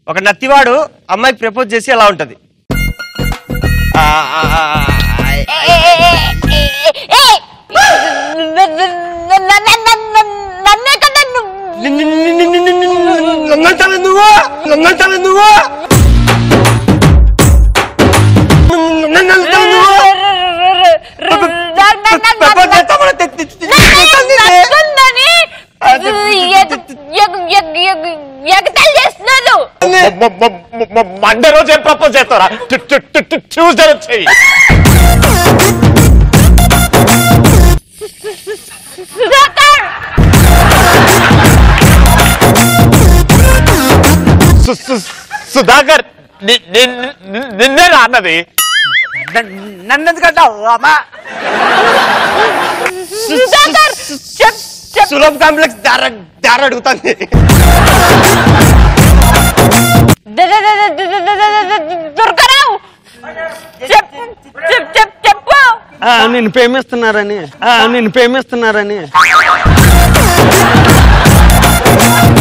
ఒక నత్తివాడు అమ్మాయికి ప్రపోజ్ చేసి ఎలా ఉంటది ఆ, ఆ, ఆ, ఆ, నన్నే కదా నువ్వు నిన్ను- నిన్ను- నిన్ను- నిన్ను- నిన్ను- నన్నంటావే నువ్వు నన్నంటావే నువ్వు నన్నంటావే నువ్వు ప్రపోజ్ చేస్తామని తె- తె- తె- తె- నన్నుందని ఎగతాలు చేస్తున్నాను మండే రోజు ఏం ప్రపోజ్ చేస్తారా ట్యూస్డే రోజు చెయ్యి సుధాకర్ సు- సు- సుధాకర్ ని- నిన్- నిన్- నిన్నే రా అన్నది నన్ను ఎందుకంటావు అమ్మా సుధాకర్ చెప్ చెప్ సులభ్ కాంప్లెక్స్ దార దార అడుగుతుంది దుర్గరావు చెప్ చెప్ చెప్ చెప్పు ఆ, నిన్ను ప్రేమిస్తున్నారని ఆ, నిన్ను ప్రేమిస్తున్నారని